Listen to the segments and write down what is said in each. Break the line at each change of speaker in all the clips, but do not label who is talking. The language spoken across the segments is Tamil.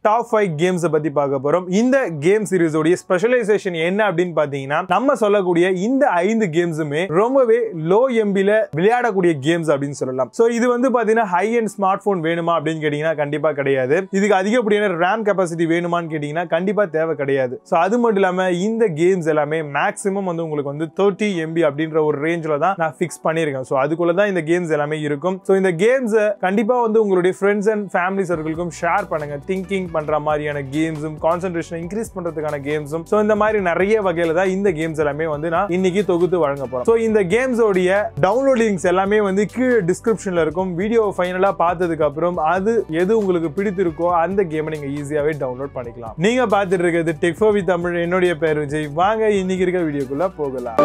டாப் ஃபைவ் கேம்ஸை பத்தி பார்க்க போறோம் இந்த கேம் சீரிஸோடைய ஸ்பெஷலைசேஷன் என்ன அப்படின்னு பாத்தீங்கன்னா நம்ம சொல்லக்கூடிய இந்த ஐந்து கேம்ஸுமே ரொம்பவே லோ எம்பில விளையாடக்கூடிய கேம்ஸ் அப்படின்னு சொல்லலாம் சோ இது வந்து பாத்தீங்கன்னா ஹை அண்ட் ஸ்மார்ட் போன் வேணுமா அப்படின்னு கேட்டீங்கன்னா கண்டிப்பா கிடையாது இதுக்கு அதிகப்படியான ரேம் கெப்பாசிட்டி வேணுமான்னு கேட்டீங்கன்னா கண்டிப்பா தேவை கிடையாது சோ அது மட்டும் இல்லாம இந்த கேம்ஸ் எல்லாமே மேக்ஸிமம் வந்து உங்களுக்கு வந்து தேர்ட்டி எம்பி அப்படின்ற ஒரு ரேஞ்சில் தான் நான் ஃபிக்ஸ் பண்ணியிருக்கேன் ஸோ அதுக்குள்ள தான் இந்த கேம்ஸ் எல்லாமே இருக்கும் ஸோ இந்த கேம்ஸை கண்டிப்பா வந்து உங்களுடைய ஃப்ரெண்ட்ஸ் அண்ட் ஃபேமிலி சர்க்கிளுக்கும் ஷேர் பண்ணுங்க திங்கிங் பண்ற மாதிரியான கேம்ஸும் கான்சென்ட்ரேஷன் இன்க்ரீஸ் பண்றதுக்கான கேம்ஸும் ஸோ இந்த மாதிரி நிறைய வகையில தான் இந்த கேம்ஸ் எல்லாமே வந்து நான் இன்னைக்கு தொகுத்து வழங்க போறேன் ஸோ இந்த கேம்ஸோடைய டவுன்லோட் லிங்க்ஸ் எல்லாமே வந்து கீழே டிஸ்கிரிப்ஷன்ல இருக்கும் வீடியோ ஃபைனலா பார்த்ததுக்கு அப்புறம் அது எது உங்களுக்கு பிடித்திருக்கோ அந்த கேமை நீங்க ஈஸியாவே டவுன்லோட் பண்ணிக்கலாம் நீங்க பார்த்துட்டு இருக்கிறது டெக்ஃபோவி தமிழ் என்னுடைய பேர் விஜய் வாங்க இன்னைக்கு இருக்க வீடியோக்குள்ள போகலாம்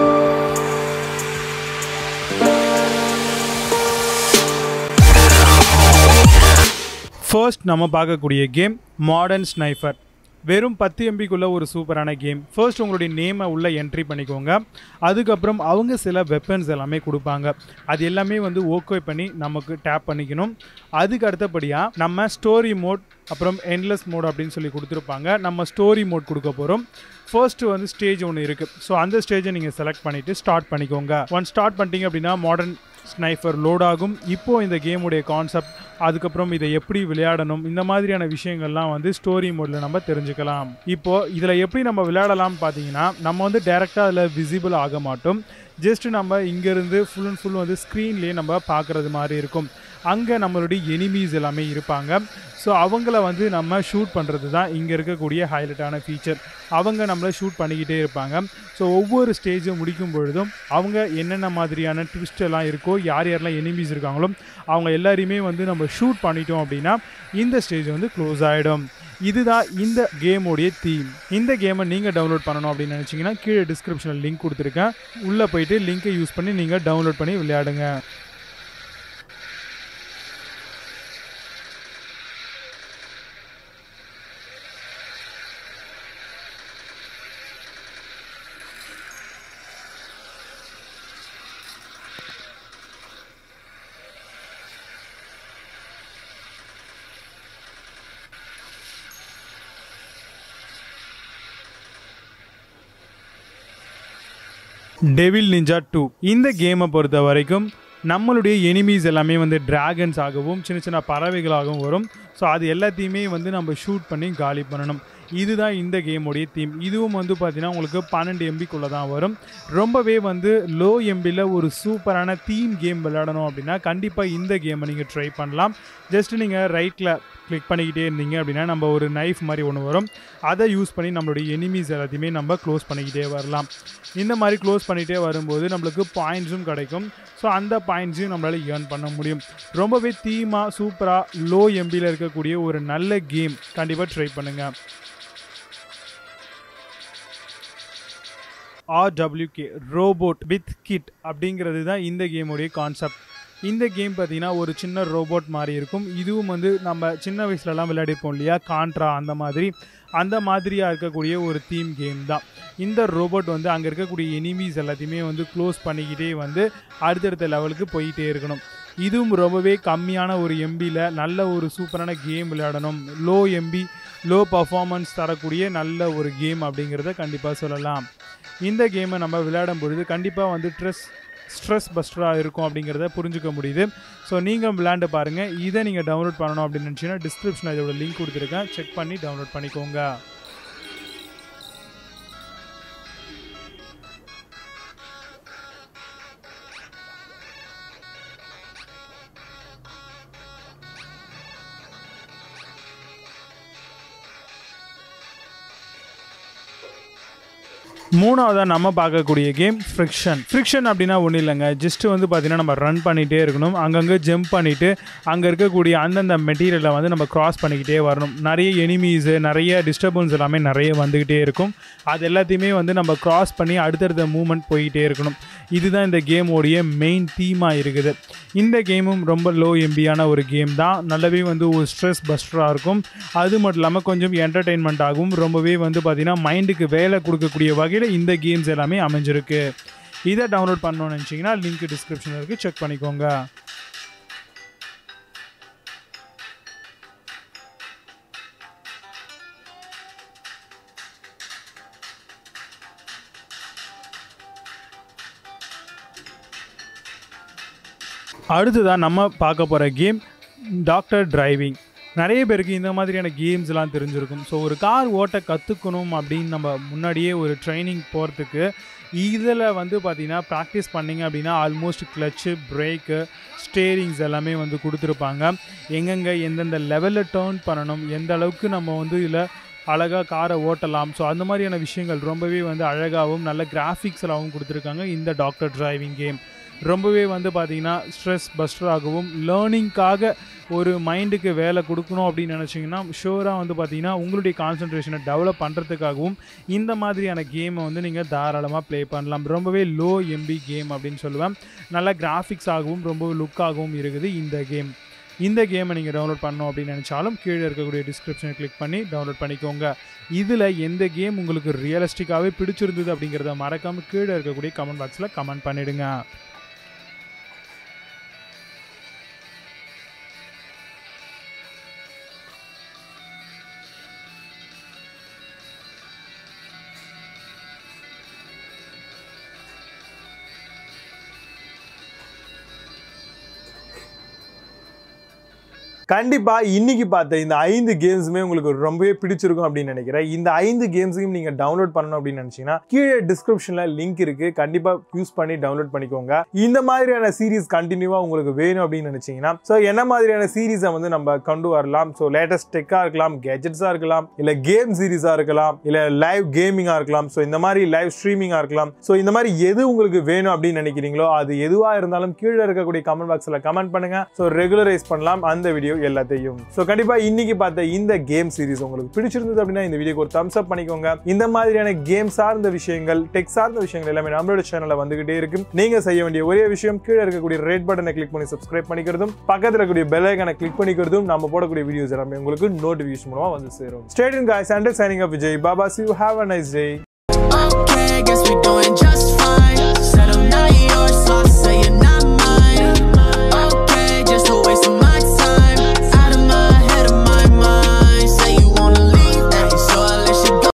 ஃபர்ஸ்ட் நம்ம பார்க்கக்கூடிய கேம் மாடர்ன் ஸ்னைஃபர் வெறும் பத்து எம்பிக்குள்ள ஒரு சூப்பரான கேம் ஃபர்ஸ்ட் உங்களுடைய நேமை உள்ள என்ட்ரி பண்ணிக்கோங்க அதுக்கப்புறம் அவங்க சில வெப்பன்ஸ் எல்லாமே கொடுப்பாங்க அது எல்லாமே வந்து ஓகே பண்ணி நமக்கு டேப் பண்ணிக்கணும் அதுக்கு அடுத்தபடியாக நம்ம ஸ்டோரி மோட் அப்புறம் என்லெஸ் மோட் அப்படின்னு சொல்லி கொடுத்துருப்பாங்க நம்ம ஸ்டோரி மோட் கொடுக்க போகிறோம் ஃபர்ஸ்ட் வந்து ஸ்டேஜ் ஒன்று இருக்குது ஸோ அந்த ஸ்டேஜை நீங்கள் செலக்ட் பண்ணிவிட்டு ஸ்டார்ட் பண்ணிக்கோங்க ஒன் ஸ்டார்ட் பண்ணிட்டீங்க அப்படின்னா மாடர்ன் ஸ்னைஃபர் லோட் ஆகும் இப்போ இந்த கேமுடைய கான்செப்ட் அதுக்கப்புறம் இதை எப்படி விளையாடணும் இந்த மாதிரியான விஷயங்கள்லாம் வந்து ஸ்டோரி மோடில் நம்ம தெரிஞ்சுக்கலாம் இப்போ இதில் எப்படி நம்ம விளையாடலாம்னு பார்த்தீங்கன்னா நம்ம வந்து டேரெக்டாக அதில் விசிபிள் ஆக மாட்டோம் ஜஸ்ட் நம்ம இங்கேருந்து ஃபுல் அண்ட் ஃபுல் வந்து ஸ்க்ரீன்லேயே நம்ம பார்க்குறது மாதிரி இருக்கும் அங்கே நம்மளுடைய எனிமீஸ் எல்லாமே இருப்பாங்க ஸோ அவங்கள வந்து நம்ம ஷூட் பண்ணுறது தான் இங்கே இருக்கக்கூடிய ஹைலைட்டான ஃபீச்சர் அவங்க நம்மளை ஷூட் பண்ணிக்கிட்டே இருப்பாங்க ஸோ ஒவ்வொரு ஸ்டேஜும் முடிக்கும் பொழுதும் அவங்க என்னென்ன மாதிரியான ட்விஸ்ட் எல்லாம் இருக்கோ யார் யாரெல்லாம் எனிமீஸ் இருக்காங்களோ அவங்க எல்லாரையுமே வந்து நம்ம ஷூட் பண்ணிட்டோம் அப்படின்னா இந்த ஸ்டேஜ் வந்து க்ளோஸ் ஆகிடும் இதுதான் இந்த கேமோடைய தீம் இந்த கேமை நீங்கள் டவுன்லோட் பண்ணணும் அப்படின்னு நினச்சிங்கன்னா கீழே டிஸ்கிரிப்ஷனில் லிங்க் கொடுத்துருக்கேன் உள்ளே போயிட்டு லிங்க்கை யூஸ் பண்ணி நீங்கள் டவுன்லோட் பண்ணி விளையாடுங்க டெவில் நிஞ்சா டூ இந்த கேமை பொறுத்த வரைக்கும் நம்மளுடைய எனிமீஸ் எல்லாமே வந்து டிராகன்ஸ் ஆகவும் சின்ன சின்ன பறவைகளாகவும் வரும் ஸோ அது எல்லாத்தையுமே வந்து நம்ம ஷூட் பண்ணி காலி பண்ணணும் இதுதான் இந்த கேமுடைய தீம் இதுவும் வந்து பார்த்தீங்கன்னா உங்களுக்கு பன்னெண்டு எம்பிக்குள்ளே தான் வரும் ரொம்பவே வந்து லோ எம்பியில் ஒரு சூப்பரான தீம் கேம் விளையாடணும் அப்படின்னா கண்டிப்பாக இந்த கேமை நீங்கள் ட்ரை பண்ணலாம் ஜஸ்ட் நீங்கள் ரைட்டில் கிளிக் பண்ணிக்கிட்டே இருந்தீங்க அப்படின்னா நம்ம ஒரு நைஃப் மாதிரி ஒன்று வரும் அதை யூஸ் பண்ணி நம்மளுடைய எனிமீஸ் எல்லாத்தையுமே நம்ம க்ளோஸ் பண்ணிக்கிட்டே வரலாம் இந்த மாதிரி க்ளோஸ் பண்ணிகிட்டே வரும்போது நம்மளுக்கு பாயிண்ட்ஸும் கிடைக்கும் ஸோ அந்த பாயிண்ட்ஸையும் நம்மளால் ஏர்ன் பண்ண முடியும் ரொம்பவே தீமாக சூப்பராக லோ எம்பியில் இருக்கக்கூடிய ஒரு நல்ல கேம் கண்டிப்பாக ட்ரை பண்ணுங்கள் ஆர்டபிள்யூகே ரோபோட் வித் கிட் அப்படிங்கிறது தான் இந்த கேமுடைய கான்செப்ட் இந்த கேம் பார்த்தீங்கன்னா ஒரு சின்ன ரோபோட் மாதிரி இருக்கும் இதுவும் வந்து நம்ம சின்ன வயசுலலாம் விளையாடிருப்போம் இல்லையா கான்ட்ரா அந்த மாதிரி அந்த மாதிரியாக இருக்கக்கூடிய ஒரு தீம் கேம் தான் இந்த ரோபோட் வந்து அங்கே இருக்கக்கூடிய எனிமீஸ் எல்லாத்தையுமே வந்து க்ளோஸ் பண்ணிக்கிட்டே வந்து அடுத்தடுத்த லெவலுக்கு போயிட்டே இருக்கணும் இதுவும் ரொம்பவே கம்மியான ஒரு எம்பியில் நல்ல ஒரு சூப்பரான கேம் விளையாடணும் லோ எம்பி லோ பர்ஃபார்மன்ஸ் தரக்கூடிய நல்ல ஒரு கேம் அப்படிங்கிறத கண்டிப்பாக சொல்லலாம் இந்த கேமை நம்ம விளையாடும் பொழுது கண்டிப்பாக வந்து ஸ்ட்ரெஸ் ஸ்ட்ரெஸ் பஸ்டராக இருக்கும் அப்படிங்கிறத புரிஞ்சுக்க முடியுது ஸோ நீங்கள் விளையாண்டு பாருங்கள் இதை நீங்கள் டவுன்லோட் பண்ணணும் அப்படின்னு நினச்சிங்கன்னா டிஸ்கிரிப்ஷனில் இதோட லிங்க் கொடுத்துருக்கேன் செக் பண்ணி டவுன்லோட் பண்ணிக்கோங்க மூணாவதாக நம்ம பார்க்கக்கூடிய கேம் ஃப்ரிக்ஷன் ஃப்ரிக்ஷன் அப்படின்னா ஒன்றும் இல்லைங்க ஜஸ்ட் வந்து பார்த்தீங்கன்னா நம்ம ரன் பண்ணிகிட்டே இருக்கணும் அங்கங்கே ஜம்ப் பண்ணிவிட்டு அங்கே இருக்கக்கூடிய அந்தந்த மெட்டீரியலை வந்து நம்ம கிராஸ் பண்ணிக்கிட்டே வரணும் நிறைய எனிமீஸு நிறைய டிஸ்டர்பன்ஸ் எல்லாமே நிறைய வந்துக்கிட்டே இருக்கும் அது எல்லாத்தையுமே வந்து நம்ம கிராஸ் பண்ணி அடுத்தடுத்த மூமெண்ட் போய்கிட்டே இருக்கணும் இதுதான் இந்த கேமோடைய மெயின் தீமாக இருக்குது இந்த கேமும் ரொம்ப லோ எம்பியான ஒரு கேம் தான் நல்லாவே வந்து ஒரு ஸ்ட்ரெஸ் பஸ்டராக இருக்கும் அது மட்டும் இல்லாமல் கொஞ்சம் என்டர்டெயின்மெண்ட் ஆகும் ரொம்பவே வந்து பார்த்திங்கன்னா மைண்டுக்கு வேலை கொடுக்கக்கூடிய வகையில் இந்த கேம்ஸ் எல்லாமே அமைஞ்சிருக்கு இதை டவுன்லோட் பண்ணணும்னு நினச்சிங்கன்னா லிங்க் டிஸ்கிரிப்ஷனில் இருக்குது செக் பண்ணிக்கோங்க அடுத்ததாக நம்ம பார்க்க போகிற கேம் டாக்டர் டிரைவிங் நிறைய பேருக்கு இந்த மாதிரியான கேம்ஸ்லாம் தெரிஞ்சிருக்கும் ஸோ ஒரு கார் ஓட்ட கற்றுக்கணும் அப்படின்னு நம்ம முன்னாடியே ஒரு ட்ரைனிங் போகிறதுக்கு இதில் வந்து பார்த்திங்கன்னா ப்ராக்டிஸ் பண்ணிங்க அப்படின்னா ஆல்மோஸ்ட் கிளச்சு பிரேக்கு ஸ்டேரிங்ஸ் எல்லாமே வந்து கொடுத்துருப்பாங்க எங்கெங்கே எந்தெந்த லெவலில் டேர்ன் பண்ணணும் எந்த அளவுக்கு நம்ம வந்து இதில் அழகாக காரை ஓட்டலாம் ஸோ அந்த மாதிரியான விஷயங்கள் ரொம்பவே வந்து அழகாகவும் நல்ல கிராஃபிக்ஸ்லாகவும் கொடுத்துருக்காங்க இந்த டாக்டர் டிரைவிங் கேம் ரொம்பவே வந்து பார்த்திங்கன்னா ஸ்ட்ரெஸ் பஸ்டராகவும் லேர்னிங்காக ஒரு மைண்டுக்கு வேலை கொடுக்கணும் அப்படின்னு நினச்சிங்கன்னா ஷூராக வந்து பார்த்திங்கன்னா உங்களுடைய கான்சன்ட்ரேஷனை டெவலப் பண்ணுறதுக்காகவும் இந்த மாதிரியான கேமை வந்து நீங்கள் தாராளமாக ப்ளே பண்ணலாம் ரொம்பவே லோ எம்பி கேம் அப்படின்னு சொல்லுவேன் நல்ல கிராஃபிக்ஸ் ஆகவும் ரொம்ப லுக்காகவும் இருக்குது இந்த கேம் இந்த கேமை நீங்கள் டவுன்லோட் பண்ணணும் அப்படின்னு நினச்சாலும் கீழே இருக்கக்கூடிய டிஸ்கிரிப்ஷனை கிளிக் பண்ணி டவுன்லோட் பண்ணிக்கோங்க இதில் எந்த கேம் உங்களுக்கு ரியலிஸ்டிக்காகவே பிடிச்சிருந்தது அப்படிங்கிறத மறக்காமல் கீழே இருக்கக்கூடிய கமெண்ட் பாக்ஸில் கமெண்ட் பண்ணிவிடுங்க
கண்டிப்பா இன்னைக்கு பார்த்த இந்த ஐந்து கேம்ஸுமே உங்களுக்கு ரொம்பவே பிடிச்சிருக்கும் அப்படின்னு நினைக்கிறேன் இந்த ஐந்து கேம்ஸையும் நீங்க டவுன்லோட் பண்ணணும் அப்படின்னு நினைச்சீங்கன்னா கீழே டிஸ்கிரிப்ஷன்ல லிங்க் இருக்கு கண்டிப்பா யூஸ் பண்ணி டவுன்லோட் பண்ணிக்கோங்க இந்த மாதிரியான சீரிஸ் கண்டினியூவா உங்களுக்கு வேணும் அப்படின்னு நினைச்சீங்கன்னா ஸோ என்ன மாதிரியான சீரீஸை வந்து நம்ம கொண்டு வரலாம் ஸோ லேட்டஸ்ட் டெக்கா இருக்கலாம் கேஜெட்ஸா இருக்கலாம் இல்ல கேம் சீரீஸா இருக்கலாம் இல்ல லைவ் கேமிங்கா இருக்கலாம் ஸோ இந்த மாதிரி லைவ் ஸ்ட்ரீமிங்கா இருக்கலாம் ஸோ இந்த மாதிரி எது உங்களுக்கு வேணும் அப்படின்னு நினைக்கிறீங்களோ அது எதுவா இருந்தாலும் கீழே இருக்கக்கூடிய கமெண்ட் பாக்ஸ்ல கமெண்ட் பண்ணுங்க ஸோ ரெகுலரைஸ் பண்ணலாம் அந்த வீடியோ எல்லாத்தையும் ஸோ கண்டிப்பா இன்னைக்கு பார்த்த இந்த கேம் சீரிஸ் உங்களுக்கு பிடிச்சிருந்தது அப்படின்னா இந்த வீடியோக்கு ஒரு தம்ஸ் அப் பண்ணிக்கோங்க இந்த மாதிரியான கேம் சார்ந்த விஷயங்கள் டெக் சார்ந்த விஷயங்கள் எல்லாமே நம்மளோட சேனல்ல வந்துகிட்டே இருக்கும் நீங்க செய்ய வேண்டிய ஒரே விஷயம் கீழே இருக்கக்கூடிய ரெட் பட்டனை கிளிக் பண்ணி சப்ஸ்கிரைப் பண்ணிக்கிறதும் பக்கத்துல இருக்கக்கூடிய பெல் ஐக்கனை கிளிக் பண்ணிக்கிறதும் நம்ம போடக்கூடிய வீடியோஸ் எல்லாமே உங்களுக்கு நோட்டிபிகேஷன் மூலமா வந்து சேரும் ஸ்டேட் இன் guys under signing up Vijay Baba see you have a nice day
Okay, guess we doing just